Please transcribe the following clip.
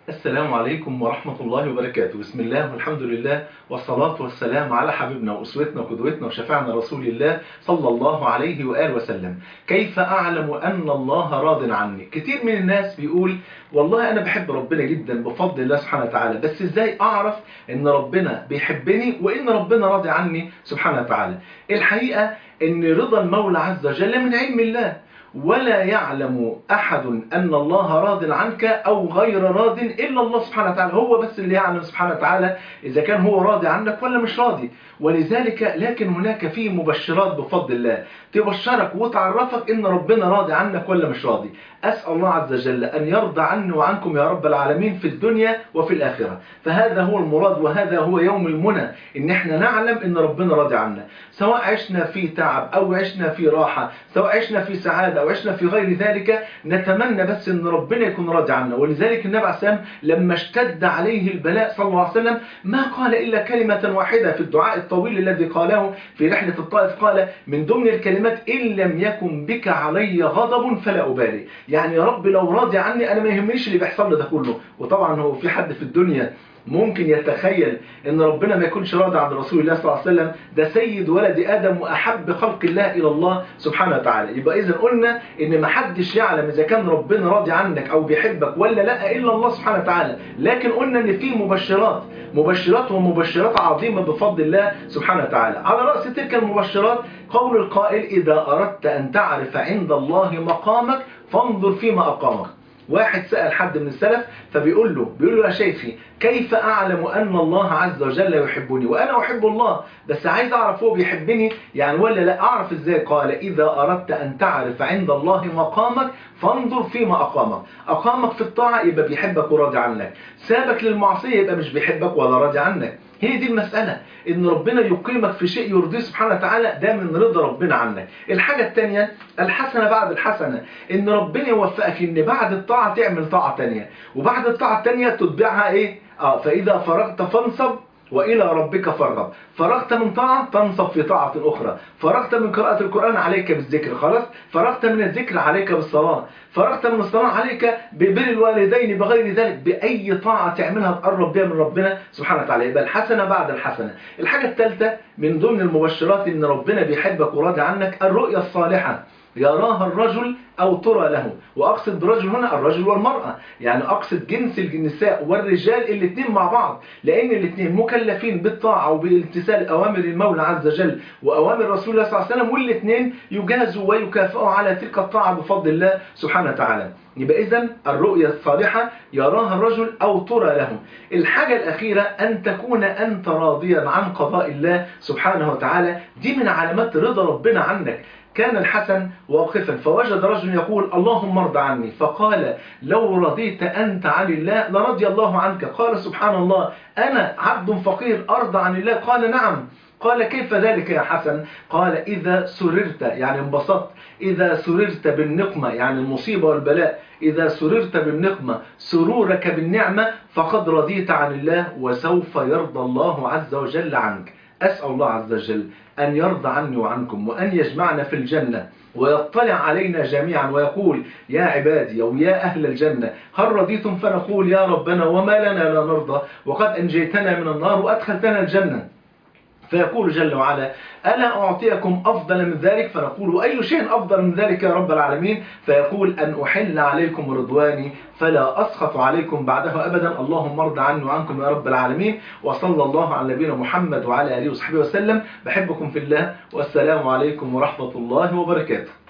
السلام عليكم ورحمة الله وبركاته بسم الله والحمد لله والصلاة والسلام على حبيبنا وأسوتنا وقدوتنا وشفاعنا رسول الله صلى الله عليه وآله وسلم كيف أعلم أن الله راض عني كتير من الناس بيقول والله أنا بحب ربنا جدا بفضل الله سبحانه وتعالى بس إزاي أعرف أن ربنا بيحبني وأن ربنا راضي عني سبحانه وتعالى الحقيقة أن رضا المولى عز وجل من علم الله ولا يعلم أحد أن الله راض عنك أو غير راض إلا الله سبحانه وتعالى هو بس اللي يعلم سبحانه وتعالى إذا كان هو راضي عنك ولا مش راضي ولذلك لكن هناك في مبشرات بفضل الله تبشرك وتعرفك إن ربنا راضي عنك ولا مش راضي أسأل الله عز وجل أن يرضى عني وعنكم يا رب العالمين في الدنيا وفي الآخرة فهذا هو المراد وهذا هو يوم المنى إن احنا نعلم إن ربنا راضي عنا سواء عشنا في تعب أو عشنا في راحة سواء عشنا في سعادة أو عشنا في غير ذلك نتمنى بس إن ربنا يكون راضي عنا ولذلك النبي عليه السلام لما اشتد عليه البلاء صلى الله عليه وسلم ما قال إلا كلمة واحدة في الدعاء الطويل الذي قاله في رحلة الطائف قال من ضمن الكلمات إن لم يكن بك علي غضب فلا أبالي يعني يا رب لو راضي عني أنا ما يهمنيش اللي بيحصل لي ده كله وطبعا هو في حد في الدنيا ممكن يتخيل ان ربنا ما يكونش راضي عن رسول الله صلى الله عليه وسلم ده سيد ولد ادم واحب خلق الله الى الله سبحانه وتعالى يبقى اذا قلنا ان ما حدش يعلم اذا كان ربنا راضي عنك او بيحبك ولا لا الا الله سبحانه وتعالى لكن قلنا ان في مبشرات مبشرات ومبشرات عظيمه بفضل الله سبحانه وتعالى على راس تلك المبشرات قول القائل اذا اردت ان تعرف عند الله مقامك فانظر فيما اقامك واحد سأل حد من السلف فبيقول له بيقول له يا شيخي كيف أعلم أن الله عز وجل يحبني وأنا أحب الله بس عايز أعرف هو بيحبني يعني ولا لا أعرف إزاي قال إذا أردت أن تعرف عند الله مقامك فانظر فيما أقامك أقامك في الطاعة يبقى بيحبك وراضي عنك سابك للمعصية يبقى مش بيحبك ولا راضي عنك هي دي المسألة ان ربنا يقيمك في شيء يرضيه سبحانه وتعالى ده من رضا ربنا عنك الحاجة التانية الحسنة بعد الحسنة ان ربنا يوفقك ان بعد الطاعة تعمل طاعة تانية وبعد الطاعة التانية تتبعها ايه اه فاذا فرغت فانصب وإلى ربك فارغب فرغت من طاعة تنصب في طاعة أخرى فرغت من قراءة القرآن عليك بالذكر خلاص فرغت من الذكر عليك بالصلاة فرغت من الصلاة عليك ببر الوالدين بغير ذلك بأي طاعة تعملها تقرب بها من ربنا سبحانه وتعالى يبقى الحسنة بعد الحسنة الحاجة الثالثة من ضمن المبشرات إن ربنا بيحبك وراضي عنك الرؤية الصالحة يراها الرجل أو ترى له وأقصد برجل هنا الرجل والمرأة يعني أقصد جنس النساء والرجال الاثنين مع بعض لأن الاثنين مكلفين بالطاعة وبالامتثال أوامر المولى عز وجل وأوامر رسول الله صلى الله عليه وسلم والاثنين يجازوا ويكافئوا على تلك الطاعة بفضل الله سبحانه وتعالى يبقى إذا الرؤية الصالحة يراها الرجل أو ترى له الحاجة الأخيرة أن تكون أنت راضيا عن قضاء الله سبحانه وتعالى دي من علامات رضا ربنا عنك كان الحسن واقفا فوجد رجل يقول اللهم ارض عني فقال لو رضيت أنت عن الله لرضي الله عنك قال سبحان الله أنا عبد فقير أرضى عن الله قال نعم قال كيف ذلك يا حسن قال إذا سررت يعني انبسطت إذا سررت بالنقمة يعني المصيبة والبلاء إذا سررت بالنقمة سرورك بالنعمة فقد رضيت عن الله وسوف يرضى الله عز وجل عنك أسأل الله عز وجل أن يرضى عني وعنكم وأن يجمعنا في الجنة ويطلع علينا جميعا ويقول يا عبادي أو يا أهل الجنة هل رضيتم فنقول يا ربنا وما لنا لا نرضى وقد أنجيتنا من النار وأدخلتنا الجنة فيقول جل وعلا ألا أعطيكم أفضل من ذلك فنقول وأي شيء أفضل من ذلك يا رب العالمين فيقول أن أحل عليكم رضواني فلا أسخط عليكم بعده أبدا اللهم ارض عني وعنكم يا رب العالمين وصلى الله على نبينا محمد وعلى آله وصحبه وسلم بحبكم في الله والسلام عليكم ورحمة الله وبركاته